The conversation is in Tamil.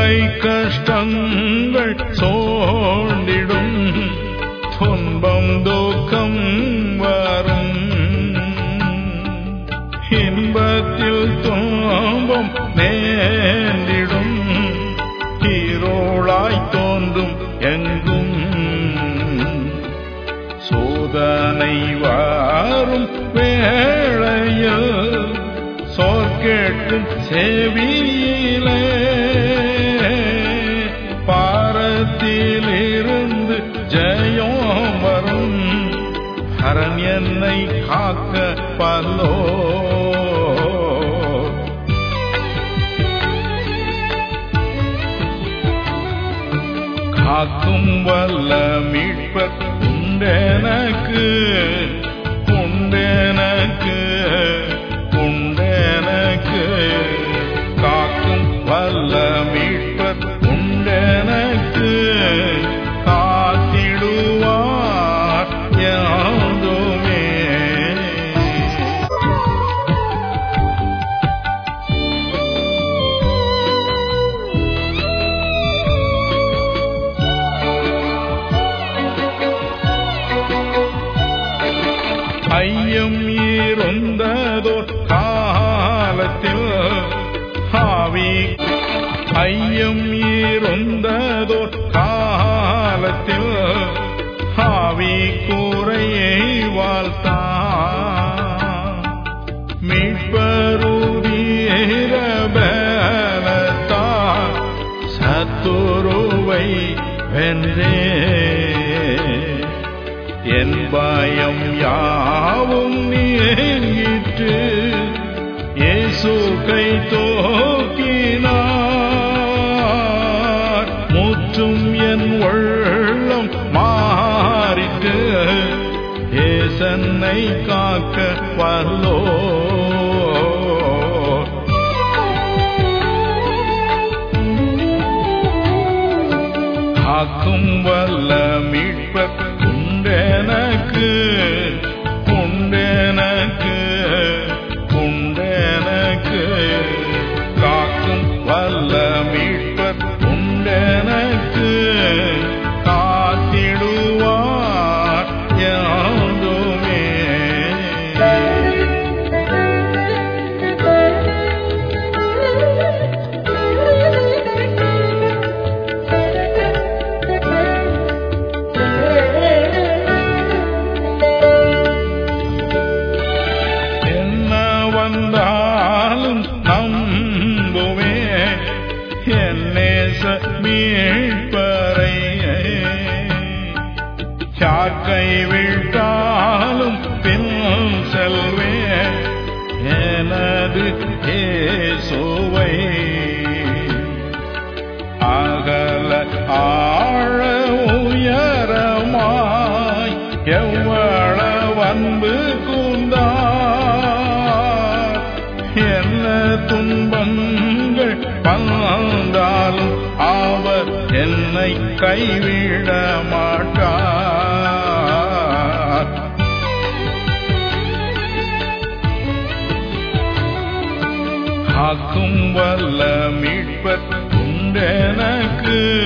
தொல்லை கஷ்டங்கள் சோண்டிடும் துன்பம் துக்கம் வரும் இன்பத்தில் துன்பம் நேர்ந்திடும் இருளாய் தோன்றும் எங்கும் சோதனை வாரும் வேளையில் சோர்கேட்கும் செவியிலே பாரத்திலிருந்து ஜெயம் வரும் ஹரன் என்னை காக்க பல்லோ காக்கும் வல்ல மீட்பர் உண்டெனக்கு உண்டெனக்கு உண்டெனக்கு காக்கும் வல்ல மீட்பர் உண்டெனக்கு காத்திடுவார் யாதுமே ஐயம் இருந்ததோர் காலத்தில் ஆவி ஐயம் இருந்ததோர் காலத்தில் ஆவி கூரையை வாழ்த்தான் மீட்பருதீரபலத்தான் சத்துருவை வென்றே என் பயம் யாவும் நீங்கிற்று இயேசு கை தோக்கினார் முற்றும் என் உள்ளம் மாறிட்டு ஏசன்னை காக்க வல்லோ காக்கும் வல்ல மீட்பர் உண்டெனக்கு உண்டெனக்கு உண்டெனக்கு காக்கும் வல்ல மீட்பர் உண்டெனக்கு காத்திடுவார் யாதுமே என்ன வந்தாலும் நம்புவே என்னேச மீட்பறை சாக்கை விட்டாலும் பின் செல்வே எனது ஏசோவை அகல ஆழ உயரமாய் எவ்வளவு அன்பு கூந்தார் என்ன துன்பங்கள் வந்தாலும் அவர் என்னை கைவிட மாட்டார் காக்கும் வல்ல மீட்பர் உண்டெனக்கு